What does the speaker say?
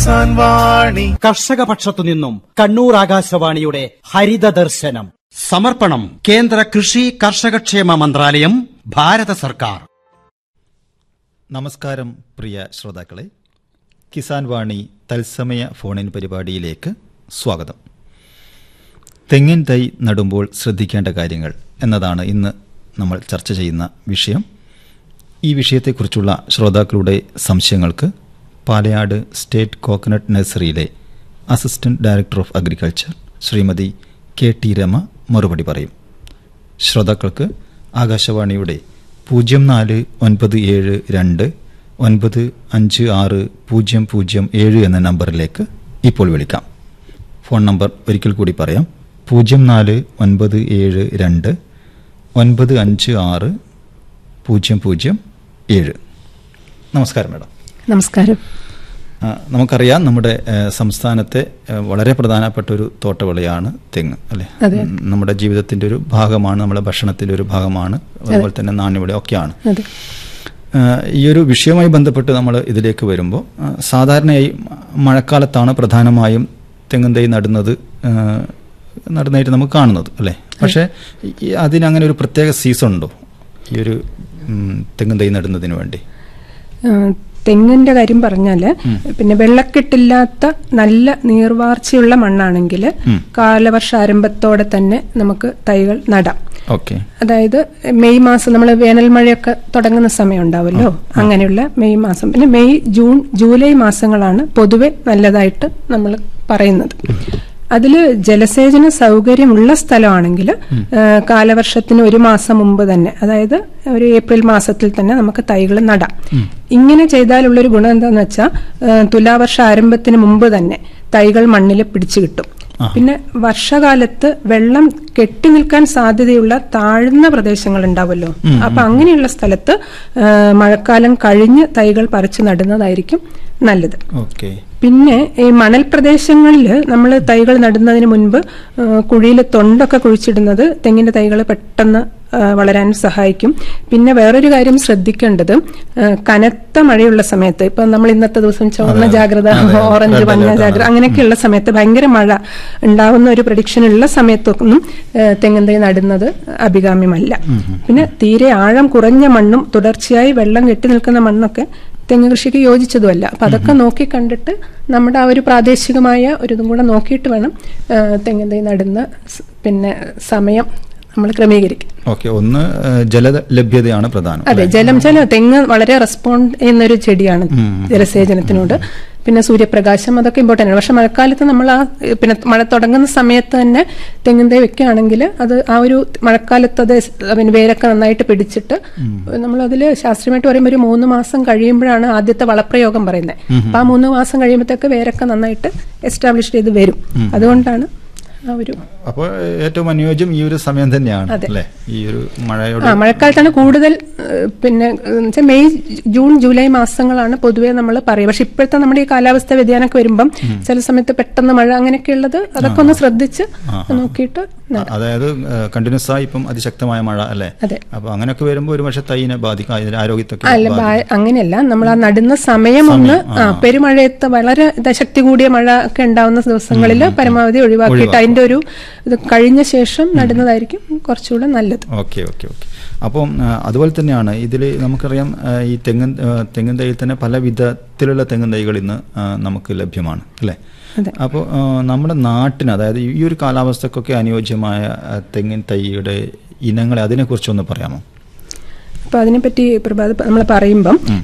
കിസാൻ വാണി കർഷക പക്ഷത്തു നിന്നും കണ്ണൂർ ആകാശവാണിയുടെ ഹരിത ദർശനം സമർപ്പണം കേന്ദ്ര കൃഷി കർഷകക്ഷേമ മന്ത്രാലയം ഭാരത സർക്കാർ നമസ്കാരം പ്രിയ ശ്രോതാക്കളെ കിസാൻ വാണി തത്സമയ ഫോണിൻ പരിപാടിയിലേക്ക് സ്വാഗതം തെങ്ങിൻ തൈ നടുമ്പോൾ ശ്രദ്ധിക്കേണ്ട കാര്യങ്ങൾ എന്നതാണ് ഇന്ന് നമ്മൾ ചർച്ച ചെയ്യുന്ന വിഷയം ഈ വിഷയത്തെക്കുറിച്ചുള്ള ശ്രോതാക്കളുടെ സംശയങ്ങൾക്ക് പാലയാട് സ്റ്റേറ്റ് കോക്കനട്ട് നഴ്സറിയിലെ assistant director of agriculture Shrimati K T Rama മറുപടി പറയും ശ്രോതാക്കൾക്ക് ആകാശവാണിയുടെ പൂജ്യം നാല് ഒൻപത് ഏഴ് രണ്ട് ഒൻപത് അഞ്ച് ആറ് പൂജ്യം പൂജ്യം ഏഴ് എന്ന നമ്പറിലേക്ക് ഇപ്പോൾ വിളിക്കാം ഫോൺ നമ്പർ ഒരിക്കൽ കൂടി പറയാം പൂജ്യം നാല് ഒൻപത് ഏഴ് രണ്ട് ഒൻപത് അഞ്ച് ആറ് പൂജ്യം പൂജ്യം ഏഴ് നമസ്കാരം മാഡം നമസ്കാരം ആ, നമുക്കറിയാം നമ്മുടെ ഏ, സംസ്ഥാനത്തെ ഏ, വളരെ പ്രധാനപ്പെട്ട ഒരു തോട്ടവിളയാണ് തെങ്ങ് അല്ലെ അതെ. ഉം, നമ്മുടെ ജീവിതത്തിന്റെ ഒരു ഭാഗമാണ് നമ്മുടെ ഭക്ഷണത്തിന്റെ ഒരു ഭാഗമാണ് അതുപോലെ തന്നെ നാണ്യവിള ഒക്കെയാണ് അതെ ആ, ഈ ഒരു വിഷയവുമായി ബന്ധപ്പെട്ട് നമ്മൾ ഇതിലേക്ക് വരുമ്പോൾ ആ, സാധാരണയായി മഴക്കാലത്താണ് പ്രധാനമായും തെങ്ങും തൈ നടുന്നത് ആ, നടുന്നതായിട്ട് നമുക്ക് കാണുന്നത് അല്ലേ പക്ഷേ ഈ- അതിനങ്ങനെ ഒരു പ്രത്യേക സീസൺ ഉണ്ടോ ഈ ഒരു ഉം, തെങ്ങും തൈ നടുന്നതിന് വേണ്ടി ആ, തെങ്ങിന്റെ കാര്യം പറഞ്ഞാല് പിന്നെ വെള്ളക്കെട്ടില്ലാത്ത നല്ല നീർവാർച്ചയുള്ള മണ്ണാണെങ്കിൽ കാലവർഷാരംഭത്തോടെ തന്നെ നമുക്ക് തൈകൾ നടാം ഓക്കെ അതായത് മെയ് മാസം നമ്മൾ വേനൽ മഴയൊക്കെ തുടങ്ങുന്ന സമയം ഉണ്ടാവുമല്ലോ അങ്ങനെയുള്ള മെയ് മാസം പിന്നെ മെയ് ജൂൺ ജൂലൈ മാസങ്ങളാണ് പൊതുവെ നല്ലതായിട്ട് നമ്മൾ പറയുന്നത് അതിൽ ജലസേചന സൗകര്യമുള്ള സ്ഥലമാണെങ്കിൽ കാലവർഷത്തിന് ഒരു മാസം മുമ്പ് തന്നെ അതായത് ഒരു ഏപ്രിൽ മാസത്തിൽ തന്നെ നമുക്ക് തൈകൾ നടാം ഇങ്ങനെ ചെയ്താലുള്ളൊരു ഗുണം എന്താണെന്ന് വെച്ചാൽ തുലാവർഷ ആരംഭത്തിന് മുമ്പ് തന്നെ തൈകൾ മണ്ണിൽ പിടിച്ചു കിട്ടും പിന്നെ വർഷകാലത്ത് വെള്ളം കെട്ടി നിൽക്കാൻ സാധ്യതയുള്ള താഴ്ന്ന പ്രദേശങ്ങൾ ഉണ്ടാവുമല്ലോ അപ്പൊ അങ്ങനെയുള്ള സ്ഥലത്ത് ആ, മഴക്കാലം കഴിഞ്ഞ് തൈകൾ പറിച്ചു നടുന്നതായിരിക്കും നല്ലത് ഓക്കെ പിന്നെ ഈ മണൽ പ്രദേശങ്ങളിൽ നമ്മൾ തൈകൾ നടുന്നതിന് മുൻപ് കുഴിയിൽ തൊണ്ടൊക്കെ കുഴിച്ചിടുന്നത് തെങ്ങിന്റെ തൈകൾ പെട്ടെന്ന് ആ, വളരാൻ സഹായിക്കും പിന്നെ വേറൊരു കാര്യം ശ്രദ്ധിക്കേണ്ടത് ആ, കനത്ത മഴയുള്ള സമയത്ത് ഇപ്പൊ നമ്മൾ ഇന്നത്തെ ദിവസം ചുവന്ന ജാഗ്രത ഓറഞ്ച് മഞ്ഞ ജാഗ്രത അങ്ങനെയൊക്കെയുള്ള സമയത്ത് ഭയങ്കര മഴ ഉണ്ടാവുന്ന ഒരു പ്രഡിക്ഷൻ ഉള്ള സമയത്തൊന്നും ആ, തെങ്ങിൻ തൈ നടുന്നത് അഭികാമ്യമല്ല പിന്നെ തീരെ ആഴം കുറഞ്ഞ മണ്ണും തുടർച്ചയായി വെള്ളം കെട്ടി നിൽക്കുന്ന മണ്ണൊക്കെ തെങ്ങ് കൃഷിക്ക് യോജിച്ചതുമല്ല അപ്പൊ അതൊക്കെ നോക്കി കണ്ടിട്ട് നമ്മുടെ ആ ഒരു പ്രാദേശികമായ ഒരു ഇതും കൂടെ നോക്കിയിട്ട് വേണം ആ, തെങ്ങിൻ തൈ നടുന്ന സ് പിന്നെ സമയം നമ്മൾ ക്രമീകരിക്കും ഓക്കെ ഒന്ന് ഏഹ്, ജല ലഭ്യതയാണ് പ്രധാനം അതെ ജലം ജലം തെങ്ങ് വളരെ റെസ്പോണ്ട് ചെയ്യുന്ന ഒരു ചെടിയാണ് ജലസേചനത്തിനോട് പിന്നെ സൂര്യപ്രകാശം അതൊക്കെ ഇമ്പോർട്ടൻ്റ് ആണ് പക്ഷെ മഴക്കാലത്ത് നമ്മൾ ആ ഏ, പിന്നെ മഴ തുടങ്ങുന്ന സമയത്ത് തന്നെ തെങ്ങിൻ തൈ വെക്കുകയാണെങ്കിൽ അത് ആ ഒരു മഴക്കാലത്ത് അത് സ് പിന്നെ വേരൊക്കെ നന്നായിട്ട് പിടിച്ചിട്ട് നമ്മൾ അതിൽ ശാസ്ത്രീയമായിട്ട് പറയുമ്പോൾ ഒരു മൂന്ന് മാസം കഴിയുമ്പോഴാണ് ആദ്യത്തെ വളപ്രയോഗം പറയുന്നത് അപ്പൊ ആ മൂന്ന് മാസം കഴിയുമ്പോഴത്തേക്ക് വേരൊക്കെ നന്നായിട്ട് എസ്റ്റാബ്ലിഷ് ചെയ്ത് വരും അതുകൊണ്ടാണ് ആ ഒരു അപ്പോൾ ഏറ്റവും അനുയോജ്യം ഈ ഒരു സമയം തന്നെയാണ് അതെ. അല്ലേ ഈ ഒരു മഴയോട് ആ മഴക്കാലത്താണ് കൂടുതൽ ഏഹ്, പിന്നെ എന്ന് വെച്ചാൽ മെയ് ജൂൺ ജൂലൈ മാസങ്ങളാണ് പൊതുവെ നമ്മൾ പറയുക പക്ഷെ ഇപ്പോഴത്തെ നമ്മുടെ ഈ കാലാവസ്ഥ വ്യതിയാനമൊക്കെ വരുമ്പം ചില സമയത്ത് പെട്ടെന്ന് മഴ അങ്ങനെയൊക്കെ ഉള്ളത് അതൊക്കെ ഒന്ന് ശ്രദ്ധിച്ച് നോക്കിയിട്ട് ആ, അതായത് കണ്ടിന്യൂസ് ആയി ഇപ്പം അതിശക്തമായ മഴ അല്ലേ അതെ. അപ്പൊ അങ്ങനെയൊക്കെ വരുമ്പോൾ ഒരു പക്ഷെ തൈനെ ബാധിക്കും അതിന്റെ ആരോഗ്യത്തൊക്കെ അല്ല ബാധിക്കും. ബാ- അങ്ങനെയല്ല നമ്മൾ ആ നടുന്ന സമയം ഒന്ന് ആ പെരുമഴയത്ത് വളരെ ഇത- ശക്തി കൂടിയ മഴ ഒക്കെ ഉണ്ടാവുന്ന ദിവസങ്ങളിൽ പരമാവധി ഒഴിവാക്കിയിട്ട് അതിന്റെ ഒരു ഇത് കഴിഞ്ഞ ശേഷം നടുന്നതായിരിക്കും കുറച്ചുകൂടെ നല്ലത് ഓക്കെ ഓക്കെ ഓക്കെ അപ്പം ആ, അതുപോലെ തന്നെയാണ് ഇതിൽ നമുക്കറിയാം ആ, ഈ തെങ്ങൻ ആ, തെങ്ങിൻ തൈയിൽ തന്നെ പല വിധത്തിലുള്ള തെങ്ങിൻ തൈകൾ ഇന്ന് ആ, നമുക്ക് ലഭ്യമാണ് അല്ലേ അതെ. അപ്പോൾ ആ, നമ്മുടെ നാട്ടിന് അതായത് ഈ ഒരു കാലാവസ്ഥക്കൊക്കെ അനുയോജ്യമായ ആ, തെങ്ങിൻ തൈയുടെ ഇനങ്ങളെ അതിനെക്കുറിച്ചൊന്ന് പറയാമോ അപ്പൊ അതിനെപ്പറ്റി പ്രഭാത് നമ്മൾ പറയുമ്പം